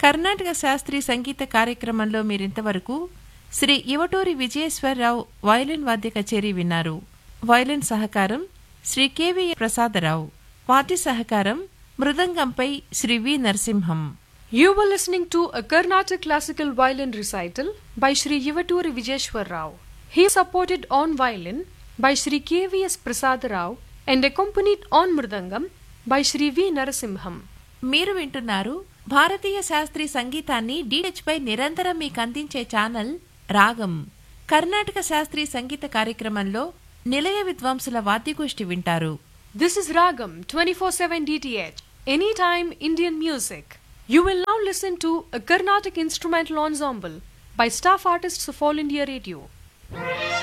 కర్ణాటక శాస్త్రీయ సంగీత కార్యక్రమంలో మీరింతవరకు శ్రీ ఇవటూరి విజయేశ్వరరావు వయలిన్ వాద్య కచేరీ విన్నారు వయలిన్ సహకారం శ్రీ కెవి ప్రసాదరావు వాద్య సహకారం మృదంగంపై శ్రీ వి Narasimham You were listening to a Carnatic classical violin recital by Sri Yivaturi Vijeshwar Rao. He is supported on violin by Sri KVS Prasad Rao and accompanied on mridangam by Sri V. Narasimham. మీరు వింటున్నారు భారతీయ శాస్త్రీయ సంగీతాన్ని DH పై నిరంతరం మీకు అందించే channel రాగం కర్ణాటక శాస్త్రీయ సంగీత కార్యక్రమంలో నిలయ విద్వాంసుల వాద్యగోష్ఠి వింటారు This is Ragam 24/7 DTH. Anytime Indian music. You will now listen to a Carnatic instrumental ensemble by staff artists of All India Radio.